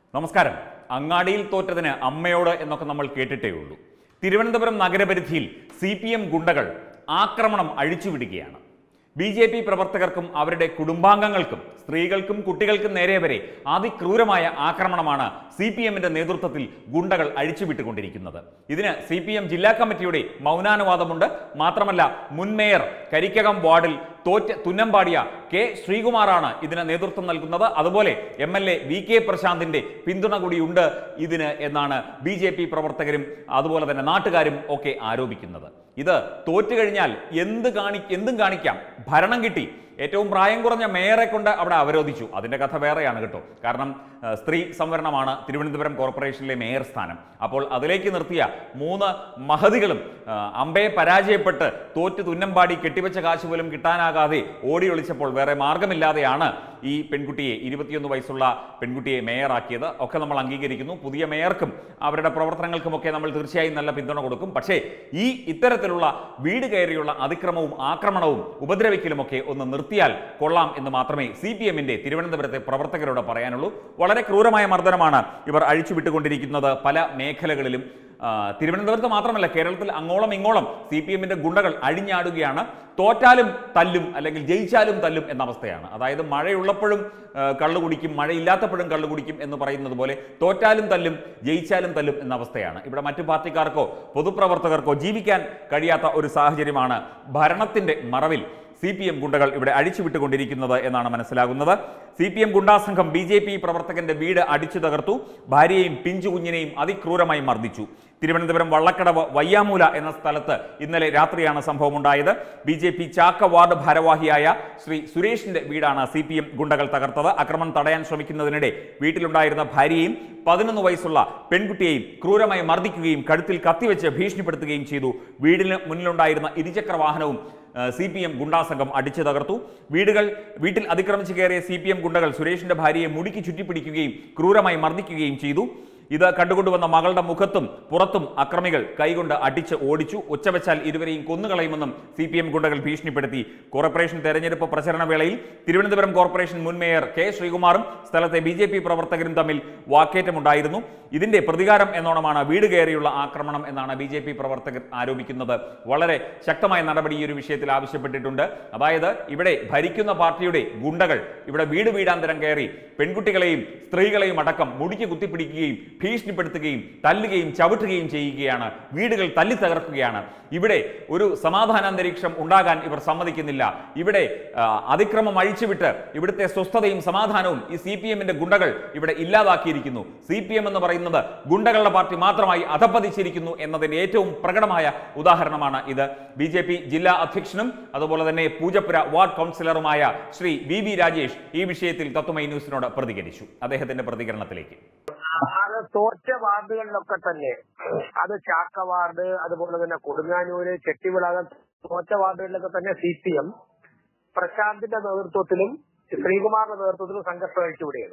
നമസ്കാരം അങ്ങാടിയിൽ തോറ്റതിന് അമ്മയോട് എന്നൊക്കെ നമ്മൾ കേട്ടിട്ടേ ഉള്ളൂ തിരുവനന്തപുരം നഗരപരിധിയിൽ സി പി എം ഗുണ്ടകൾ ആക്രമണം അഴിച്ചുവിടുകയാണ് ബി ജെ പി പ്രവർത്തകർക്കും അവരുടെ കുടുംബാംഗങ്ങൾക്കും സ്ത്രീകൾക്കും കുട്ടികൾക്കും നേരെ വരെ അതിക്രൂരമായ ആക്രമണമാണ് സി പി എമ്മിന്റെ നേതൃത്വത്തിൽ ഗുണ്ടകൾ അഴിച്ചുവിട്ടുകൊണ്ടിരിക്കുന്നത് ഇതിന് സി പി എം ജില്ലാ കമ്മിറ്റിയുടെ മൗനാനുവാദമുണ്ട് മാത്രമല്ല മുൻ മേയർ കരിക്കകം വാർഡിൽ തോറ്റ് തുന്നമ്പാടിയ കെ ശ്രീകുമാറാണ് ഇതിന് നേതൃത്വം നൽകുന്നത് അതുപോലെ M L A V K പ്രശാന്തിന്റെ പിന്തുണ കൂടിയുണ്ട് ഇതിന് എന്നാണ് ബി ജെ പി പ്രവർത്തകരും അതുപോലെ തന്നെ നാട്ടുകാരും ഒക്കെ ആരോപിക്കുന്നത് ഇത് തോറ്റു കഴിഞ്ഞാൽ എന്ത് കാണി എന്തും കാണിക്കാം ഭരണം കിട്ടി ഏറ്റവും പ്രായം കുറഞ്ഞ മേയറെ കൊണ്ട് അവിടെ അവരോധിച്ചു അതിന്റെ കഥ വേറെയാണ് കേട്ടോ കാരണം ആ, സ്ത്രീ സംവരണമാണ് തിരുവനന്തപുരം കോർപ്പറേഷനിലെ മേയർ സ്ഥാനം അപ്പോൾ അതിലേക്ക് നിർത്തിയ മൂന്ന് മഹതികളും ആ, അമ്പയെ പരാജയപ്പെട്ട് തോറ്റ് തുന്നമ്പാടി കെട്ടിവെച്ച കാശ് പോലും കിട്ടാനാകാതെ ഓടി ഒളിച്ചപ്പോൾ വേറെ മാർഗമില്ലാതെയാണ് ഈ പെൺകുട്ടിയെ ഇരുപത്തിയൊന്ന് വയസ്സുള്ള പെൺകുട്ടിയെ മേയറാക്കിയത് ഒക്കെ നമ്മൾ അംഗീകരിക്കുന്നു പുതിയ മേയർക്കും അവരുടെ പ്രവർത്തനങ്ങൾക്കുമൊക്കെ നമ്മൾ തീർച്ചയായും നല്ല പിന്തുണ കൊടുക്കും പക്ഷേ ഈ ഇത്തരത്തിലുള്ള വീട് കയറിയുള്ള അതിക്രമവും ആക്രമണവും ഉപദ്രവിക്കലുമൊക്കെ ഒന്ന് നിർത്തിയാൽ കൊള്ളാം എന്ന് മാത്രമേ സി പി എമ്മിന്റെ തിരുവനന്തപുരത്തെ പ്രവർത്തകരോട് പറയാനുള്ളൂ വളരെ ക്രൂരമായ മർദ്ദനമാണ് ഇവർ അഴിച്ചുവിട്ടുകൊണ്ടിരിക്കുന്നത് പല മേഖലകളിലും ആ, തിരുവനന്തപുരത്ത് മാത്രമല്ല കേരളത്തിൽ അങ്ങോളം ഇങ്ങോളം സി പി എമ്മിന്റെ ഗുണ്ടകൾ അഴിഞ്ഞാടുകയാണ് തോറ്റാലും തല്ലും അല്ലെങ്കിൽ ജയിച്ചാലും തല്ലും എന്ന അവസ്ഥയാണ് അതായത് മഴയുള്ളപ്പോഴും ആ, കള്ളു കുടിക്കും മഴയില്ലാത്തപ്പോഴും കള്ളു കുടിക്കും എന്ന് പറയുന്നത് പോലെ തോറ്റാലും തല്ലും ജയിച്ചാലും തല്ലും എന്ന അവസ്ഥയാണ് ഇവിടെ മറ്റു പാർട്ടിക്കാർക്കോ പൊതുപ്രവർത്തകർക്കോ ജീവിക്കാൻ കഴിയാത്ത ഒരു സാഹചര്യമാണ് ഭരണത്തിന്റെ മറവിൽ സി പി എം ഗുണ്ടകൾ ഇവിടെ അഴിച്ചുവിട്ടുകൊണ്ടിരിക്കുന്നത് എന്നാണ് മനസ്സിലാകുന്നത് സി പി എം ഗുണ്ടാസംഘം ബി ജെ പി പ്രവർത്തകന്റെ വീട് അടിച്ചു തകർത്തു ഭാര്യയെയും പിഞ്ചു കുഞ്ഞിനെയും അതിക്രൂരമായി മർദ്ദിച്ചു തിരുവനന്തപുരം വള്ളക്കടവ് വയ്യാമൂല എന്ന സ്ഥലത്ത് ഇന്നലെ രാത്രിയാണ് സംഭവം ഉണ്ടായത് B J P Chakka ward ഭാരവാഹിയായ ശ്രീ സുരേഷിന്റെ വീടാണ് സി പി എം ഗുണ്ടകൾ തകർത്തത് ആക്രമണം തടയാൻ ശ്രമിക്കുന്നതിനിടെ വീട്ടിലുണ്ടായിരുന്ന ഭാര്യയെയും പതിനൊന്ന് വയസ്സുള്ള പെൺകുട്ടിയെയും ക്രൂരമായി മർദ്ദിക്കുകയും കഴുത്തിൽ കത്തിവെച്ച് ഭീഷണിപ്പെടുത്തുകയും ചെയ്തു വീടിന് മുന്നിലുണ്ടായിരുന്ന ഇരുചക്ര വാഹനവും സി പി എം ഗുണ്ടാസംഘം അടിച്ചു തകർത്തു വീടുകൾ വീട്ടിൽ അതിക്രമിച്ച് കയറിയ സി പി എം ഗുണ്ടകൾ സുരേഷിന്റെ ഭാര്യയെ മുടിക്ക് ചുറ്റിപ്പിടിക്കുകയും ക്രൂരമായി മർദ്ദിക്കുകയും ചെയ്തു ഇത് കണ്ടുകൊണ്ടുവന്ന മകളുടെ മുഖത്തും പുറത്തും അക്രമികൾ കൈകൊണ്ട് അടിച്ച് ഓടിച്ചു ഉച്ചവെച്ചാൽ ഇരുവരെയും കൊന്നുകളയുമെന്നും സി പി എം ഗുണ്ടകൾ ഭീഷണിപ്പെടുത്തി കോർപ്പറേഷൻ തെരഞ്ഞെടുപ്പ് പ്രചരണ വേളയിൽ തിരുവനന്തപുരം കോർപ്പറേഷൻ മുൻ മേയർ കെ ശ്രീകുമാറും സ്ഥലത്തെ ബി ജെ പി പ്രവർത്തകരും തമ്മിൽ വാക്കേറ്റമുണ്ടായിരുന്നു ഇതിന്റെ പ്രതികാരം എന്നോണമാണ് വീട് കയറിയുള്ള ആക്രമണം എന്നാണ് ബി ജെ പി പ്രവർത്തകർ ആരോപിക്കുന്നത് വളരെ ശക്തമായ നടപടി ഈ ഒരു വിഷയത്തിൽ ആവശ്യപ്പെട്ടിട്ടുണ്ട് അതായത് ഇവിടെ ഭരിക്കുന്ന പാർട്ടിയുടെ ഗുണ്ടകൾ ഇവിടെ വീട് വീടാന്തരം കയറി പെൺകുട്ടികളെയും സ്ത്രീകളെയും അടക്കം മുടിക്ക് കുത്തിപ്പിടിക്കുകയും ഭീഷണിപ്പെടുത്തുകയും തല്ലുകയും ചവിട്ടുകയും ചെയ്യുകയാണ് വീടുകൾ തല്ലി തകർക്കുകയാണ് ഇവിടെ ഒരു സമാധാനാന്തരീക്ഷം ഉണ്ടാകാൻ ഇവർ സമ്മതിക്കുന്നില്ല ഇവിടെ ആ, അതിക്രമം അഴിച്ചുവിട്ട് ഇവിടുത്തെ സ്വസ്ഥതയും സമാധാനവും ഈ സി പി എമ്മിന്റെ ഗുണ്ടകൾ ഇവിടെ ഇല്ലാതാക്കിയിരിക്കുന്നു സി പി എം എന്ന് പറയുന്നത് ഗുണ്ടകളുടെ പാർട്ടി മാത്രമായി അധപ്പതിച്ചിരിക്കുന്നു എന്നതിന്റെ ഏറ്റവും പ്രകടമായ ഉദാഹരണമാണ് ഇത് ബി ജെ പി ജില്ലാ അധ്യക്ഷനും അതുപോലെ തന്നെ പൂജപ്പുര വാർഡ് കൗൺസിലറുമായ ശ്രീ വി വി രാജേഷ് ഈ വിഷയത്തിൽ തത്വമൈ ന്യൂസിനോട് പ്രതികരിച്ചു അദ്ദേഹത്തിന്റെ പ്രതികരണത്തിലേക്ക് അത് തോറ്റ വാർഡുകളിലൊക്കെ തന്നെ അത് ചാക്ക വാർഡ് അതുപോലെ തന്നെ കൊടുങ്ങാനൂര് ചെട്ടിവിളകം തോറ്റ വാർഡുകളിലൊക്കെ തന്നെ സി പി എം പ്രശാന്തിന്റെ നേതൃത്വത്തിലും ശ്രീകുമാറിന്റെ നേതൃത്വത്തിലും സംഘർഷം അഴിച്ചുവിടുകയാണ്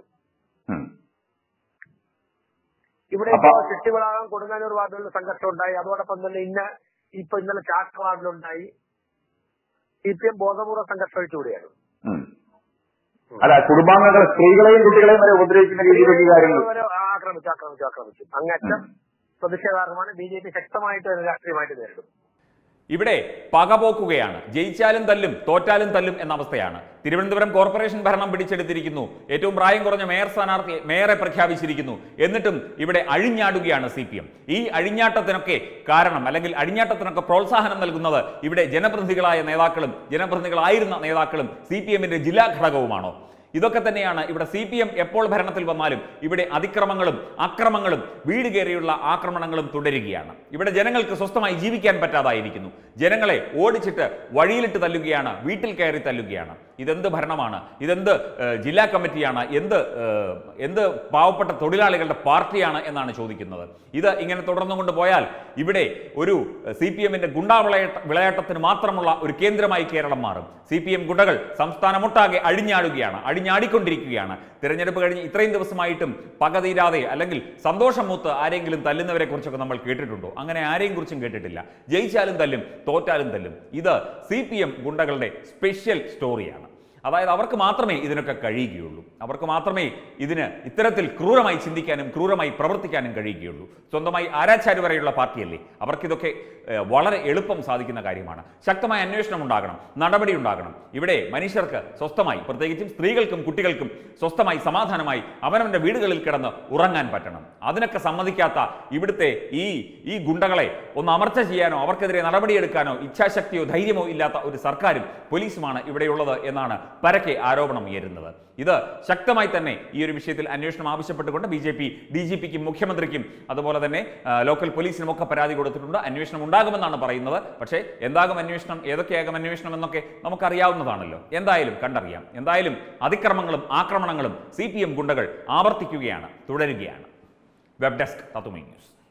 ഇവിടെ ഇപ്പോ ചെട്ടിവിളകം കൊടുങ്ങാനൂർ വാർഡുകളിൽ സംഘർഷം ഉണ്ടായി അതോടൊപ്പം തന്നെ ഇന്ന ഇപ്പൊ ഇന്നലെ ചാക്ക വാർഡിലുണ്ടായി സി പി എം ബോധപൂർവ്വ സംഘർഷം അഴിച്ചുവിടുകയാണ് അല്ല കുടുംബാംഗങ്ങളെ സ്ത്രീകളെയും കുട്ടികളെയും വരെ ഉപദ്രവിക്കുന്ന രീതിയിലേക്ക് കാര്യങ്ങൾ ഇവരെ ആക്രമിച്ചു ആക്രമിച്ചു ആക്രമിച്ചു അങ്ങേറ്റം പ്രതിഷേധാർഹമാണ് ബി ജെ പി ശക്തമായിട്ട് അതിനെ രാഷ്ട്രീയമായിട്ട് നേരിടും ഇവിടെ പകപോക്കുകയാണ് ജയിച്ചാലും തല്ലും തോറ്റാലും തല്ലും എന്ന അവസ്ഥയാണ് തിരുവനന്തപുരം കോർപ്പറേഷൻ ഭരണം പിടിച്ചെടുത്തിരിക്കുന്നു ഏറ്റവും പ്രായം കുറഞ്ഞ മേയർ സ്ഥാനാർത്ഥി മേയറെ പ്രഖ്യാപിച്ചിരിക്കുന്നു എന്നിട്ടും ഇവിടെ അഴിഞ്ഞാടുകയാണ് സി പി എം ഈ അഴിഞ്ഞാട്ടത്തിനൊക്കെ കാരണം അല്ലെങ്കിൽ അഴിഞ്ഞാട്ടത്തിനൊക്കെ പ്രോത്സാഹനം നൽകുന്നത് ഇവിടെ ജനപ്രതിനിധികളായ നേതാക്കളും ജനപ്രതിനിധികളായിരുന്ന നേതാക്കളും സി പി എമ്മിന്റെ ജില്ലാ ഘടകവുമാണോ ഇതൊക്കെ തന്നെയാണ് ഇവിടെ സി പി എം എപ്പോൾ ഭരണത്തിൽ വന്നാലും ഇവിടെ അതിക്രമങ്ങളും അക്രമങ്ങളും വീട് കയറിയുള്ള ആക്രമണങ്ങളും തുടരുകയാണ് ഇവിടെ ജനങ്ങൾക്ക് സ്വസ്ഥമായി ജീവിക്കാൻ പറ്റാതായിരിക്കുന്നു ജനങ്ങളെ ഓടിച്ചിട്ട് വഴിയിലിട്ട് തല്ലുകയാണ് വീട്ടിൽ കയറി തല്ലുകയാണ് ഇതെന്ത് ഭരണമാണ് ഇതെന്ത് ഏഹ്, ജില്ലാ കമ്മിറ്റിയാണ് എന്ത് ഏഹ്, എന്ത് പാവപ്പെട്ട തൊഴിലാളികളുടെ പാർട്ടിയാണ് എന്നാണ് ചോദിക്കുന്നത് ഇത് ഇങ്ങനെ തുടർന്നുകൊണ്ട് പോയാൽ ഇവിടെ ഒരു സി പി എമ്മിന്റെ ഗുണ്ടാ വിളയാട്ട വിളയാട്ടത്തിന് മാത്രമുള്ള ഒരു കേന്ദ്രമായി കേരളം മാറും സി പി എം ഗുണ്ടകൾ സംസ്ഥാനമൊട്ടാകെ അഴിഞ്ഞാടുകയാണ് അഴിഞ്ഞാടിക്കൊണ്ടിരിക്കുകയാണ് തിരഞ്ഞെടുപ്പ് കഴിഞ്ഞ് ഇത്രയും ദിവസമായിട്ടും പക തീരാതെ അല്ലെങ്കിൽ സന്തോഷം മൂത്ത് ആരെങ്കിലും തല്ലുന്നവരെ കുറിച്ചൊക്കെ നമ്മൾ കേട്ടിട്ടുണ്ടോ അങ്ങനെ ആരെയും കുറിച്ചും കേട്ടിട്ടില്ല ജയിച്ചാലും തല്ലും തോറ്റാലും തല്ലും ഇത് സി പി എം ഗുണ്ടകളുടെ സ്പെഷ്യൽ സ്റ്റോറിയാണ് അതായത് അവർക്ക് മാത്രമേ ഇതിനൊക്കെ കഴിയുകയുള്ളൂ അവർക്ക് മാത്രമേ ഇതിന് ഇത്തരത്തിൽ ക്രൂരമായി ചിന്തിക്കാനും ക്രൂരമായി പ്രവർത്തിക്കാനും കഴിയുകയുള്ളൂ സ്വന്തമായി ആരാച്ചാരി വരെയുള്ള പാർട്ടിയല്ലേ അവർക്കിതൊക്കെ ഏഹ്, വളരെ എളുപ്പം സാധിക്കുന്ന കാര്യമാണ് ശക്തമായ അന്വേഷണം ഉണ്ടാകണം നടപടി ഉണ്ടാകണം ഇവിടെ മനുഷ്യർക്ക് സ്വസ്ഥമായി പ്രത്യേകിച്ചും സ്ത്രീകൾക്കും കുട്ടികൾക്കും സ്വസ്ഥമായി സമാധാനമായി അവനവന്റെ വീടുകളിൽ കിടന്ന് ഉറങ്ങാൻ പറ്റണം അതിനൊക്കെ സമ്മതിക്കാത്ത ഇവിടുത്തെ ഈ ഈ ഗുണ്ടകളെ ഒന്ന് അമർച്ച ചെയ്യാനോ അവർക്കെതിരെ നടപടിയെടുക്കാനോ ഇച്ഛാശക്തിയോ ധൈര്യമോ ഇല്ലാത്ത ഒരു സർക്കാരും പോലീസുമാണ് ഇവിടെയുള്ളത് എന്നാണ് പരക്കെ ആരോപണം ഉയരുന്നത് ഇത് ശക്തമായി തന്നെ ഈ ഒരു വിഷയത്തിൽ അന്വേഷണം ആവശ്യപ്പെട്ടുകൊണ്ട് B J P D G പിക്കും മുഖ്യമന്ത്രിക്കും അതുപോലെ തന്നെ ആ, ലോക്കൽ പോലീസിനും ഒക്കെ പരാതി കൊടുത്തിട്ടുണ്ട് അന്വേഷണം ഉണ്ടാകുമെന്നാണ് പറയുന്നത് പക്ഷേ എന്താകും അന്വേഷണം ഏതൊക്കെയാകും അന്വേഷണം എന്നൊക്കെ നമുക്കറിയാവുന്നതാണല്ലോ എന്തായാലും കണ്ടറിയാം എന്തായാലും അതിക്രമങ്ങളും ആക്രമണങ്ങളും സി പി എം ഗുണ്ടകൾ ആവർത്തിക്കുകയാണ് തുടരുകയാണ് വെബ് ഡെസ്ക് തത്തുമൈ ന്യൂസ്